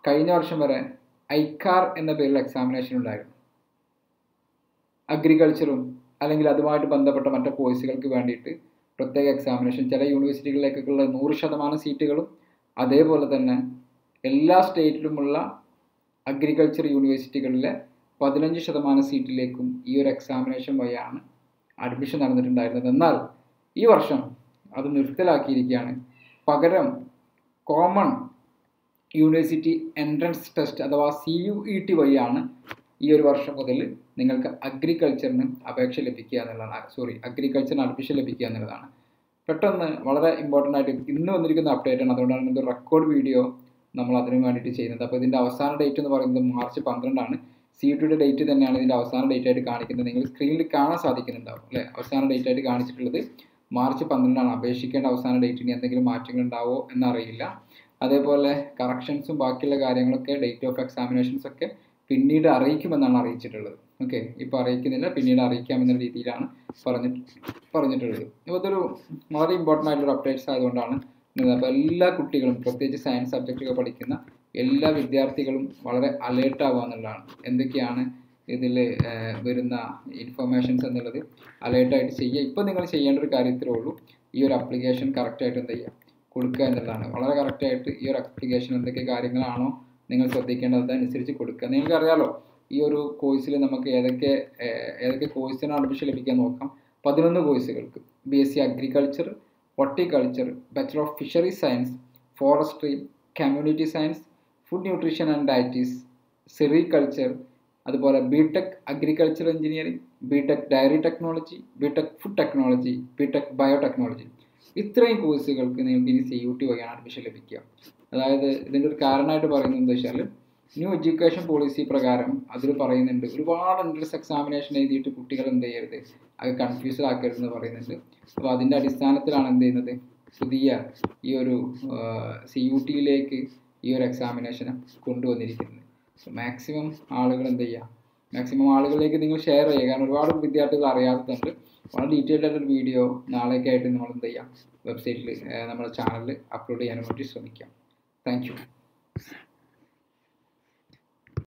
കഴിഞ്ഞ വർഷം വരെ ഐക്കാർ എന്ന പേരിൽ എക്സാമിനേഷൻ ഉണ്ടായിരുന്നു അഗ്രികൾച്ചറും അല്ലെങ്കിൽ അതുമായിട്ട് ബന്ധപ്പെട്ട മറ്റു കോഴ്സുകൾക്ക് വേണ്ടിയിട്ട് പ്രത്യേക എക്സാമിനേഷൻ ചില യൂണിവേഴ്സിറ്റികളിലേക്കൊക്കെയുള്ള നൂറ് ശതമാനം സീറ്റുകളും അതേപോലെ തന്നെ എല്ലാ സ്റ്റേറ്റിലുമുള്ള അഗ്രികൾച്ചർ യൂണിവേഴ്സിറ്റികളിലെ പതിനഞ്ച് ശതമാനം സീറ്റിലേക്കും ഈ ഒരു എക്സാമിനേഷൻ വഴിയാണ് അഡ്മിഷൻ നടന്നിട്ടുണ്ടായിരുന്നത് എന്നാൽ ഈ വർഷം അത് നിർത്തലാക്കിയിരിക്കുകയാണ് പകരം കോമൺ യൂണിവേഴ്സിറ്റി എൻട്രൻസ് ടെസ്റ്റ് അഥവാ സി യു ഇ ടി വഴിയാണ് ഈ ഒരു വർഷം മുതൽ നിങ്ങൾക്ക് അഗ്രികൾച്ചറിന് അപേക്ഷ ലഭിക്കുക എന്നുള്ളതാണ് സോറി അഗ്രികൾച്ചറിന് അഡ്മിഷൻ ലഭിക്കുക എന്നുള്ളതാണ് പെട്ടെന്ന് വളരെ ഇമ്പോർട്ടൻ്റ് ആയിട്ട് ഇന്ന് വന്നിരിക്കുന്ന അപ്ഡേറ്റ് ആണ് അതുകൊണ്ടാണ് ഇത് റെക്കോർഡ് വീഡിയോ നമ്മൾ അതിന് വേണ്ടിയിട്ട് ചെയ്യുന്നത് അപ്പോൾ ഇതിൻ്റെ അവസാന ഡേറ്റ് എന്ന് പറയുന്നത് മാർച്ച് പന്ത്രണ്ടാണ് സി യു ടിയുടെ ഡേറ്റ് തന്നെയാണ് ഇതിൻ്റെ അവസാന ഡേറ്റ് ആയിട്ട് കാണിക്കുന്നത് നിങ്ങൾ സ്ക്രീനിൽ കാണാൻ സാധിക്കുന്നുണ്ടാവും അല്ലേ അവസാന ഡേറ്റ് ആയിട്ട് കാണിച്ചിട്ടുള്ളത് മാർച്ച് പന്ത്രണ്ടാണ് അപേക്ഷിക്കേണ്ട അവസാന ഡേറ്റിന് എന്തെങ്കിലും മാറ്റങ്ങൾ ഉണ്ടാവോ എന്നറിയില്ല അതേപോലെ കറക്ഷൻസും ബാക്കിയുള്ള കാര്യങ്ങളൊക്കെ ഡേറ്റ് ഓഫ് എക്സാമിനേഷൻസ് ഒക്കെ പിന്നീട് അറിയിക്കുമെന്നാണ് അറിയിച്ചിട്ടുള്ളത് ഓക്കെ ഇപ്പോൾ അറിയിക്കുന്നില്ല പിന്നീട് അറിയിക്കാമെന്ന രീതിയിലാണ് പറഞ്ഞിട്ട് പറഞ്ഞിട്ടുള്ളത് അപ്പോൾ ഇതൊരു വളരെ ഇമ്പോർട്ടൻ്റ് ആയിട്ടുള്ള അപ്ഡേറ്റ്സ് ആയതുകൊണ്ടാണ് അപ്പോൾ എല്ലാ കുട്ടികളും പ്രത്യേകിച്ച് സയൻസ് സബ്ജക്റ്റുകൾ പഠിക്കുന്ന എല്ലാ വിദ്യാർത്ഥികളും വളരെ അലേർട്ട് ആവുക എന്നുള്ളതാണ് എന്തൊക്കെയാണ് ഇതിൽ വരുന്ന ഇൻഫർമേഷൻസ് എന്നുള്ളത് അലേർട്ടായിട്ട് ചെയ്യുക ഇപ്പോൾ നിങ്ങൾ ചെയ്യേണ്ട ഒരു കാര്യത്തിലേ ഉള്ളൂ ഈ ഒരു അപ്ലിക്കേഷൻ കറക്റ്റായിട്ട് എന്ത് ചെയ്യുക കൊടുക്കുക എന്നുള്ളതാണ് വളരെ കറക്റ്റായിട്ട് ഈ ഒരു അപ്ലിക്കേഷൻ എന്തൊക്കെ കാര്യങ്ങളാണോ നിങ്ങൾ ശ്രദ്ധിക്കേണ്ടത് അതനുസരിച്ച് കൊടുക്കുക നിങ്ങൾക്കറിയാലോ ഈ ഒരു കോഴ്സിൽ നമുക്ക് ഏതൊക്കെ ഏതൊക്കെ കോഴ്സിനാണ് അഡ്മിഷൻ ലഭിക്കാൻ നോക്കാം പതിനൊന്ന് കോഴ്സുകൾക്ക് B S C agriculture horticulture bachelor of fishery science forestry community science food nutrition and dietetics sericulture അതുപോലെ B tech agriculture engineering B tech dairy technology B tech food technology B tech biotechnology ഇത്രയും കോഴ്സുകൾക്ക് നിങ്ങൾക്ക് ഇനി C U T വഴിയാണ് admission ലഭിക്കുക അതായത് ഇതിൻ്റെ ഒരു കാരണമായിട്ട് പറയുന്നത് എന്താ വെച്ചാൽ ന്യൂ എഡ്യൂക്കേഷൻ പോളിസി പ്രകാരം അതിൽ പറയുന്നുണ്ട് ഒരുപാട് എൻട്രൻസ് എക്സാമിനേഷൻ എഴുതിയിട്ട് കുട്ടികൾ എന്ത് ചെയ്യരുത് അത് കൺഫ്യൂസ്ഡ് ആക്കരുതെന്ന് പറയുന്നുണ്ട് അപ്പോൾ അതിൻ്റെ അടിസ്ഥാനത്തിലാണ് എന്ത് ചെയ്യുന്നത് പുതിയ ഈ ഒരു സി യു ടിയിലേക്ക് ഈ ഒരു എക്സാമിനേഷൻ കൊണ്ടുവന്നിരിക്കുന്നത് മാക്സിമം ആളുകൾ എന്ത് ചെയ്യുക മാക്സിമം ആളുകളിലേക്ക് നിങ്ങൾ ഷെയർ ചെയ്യുക കാരണം ഒരുപാട് വിദ്യാർത്ഥികൾ അറിയാത്തതുണ്ട് വളരെ ഡീറ്റെയിൽഡ് ആയിട്ടൊരു വീഡിയോ നാളേക്ക് ആയിട്ട് നമ്മൾ എന്ത് ചെയ്യാം വെബ്സൈറ്റിൽ നമ്മുടെ ചാനലിൽ അപ്ലോഡ് ചെയ്യാൻ വേണ്ടി ശ്രമിക്കാം താങ്ക്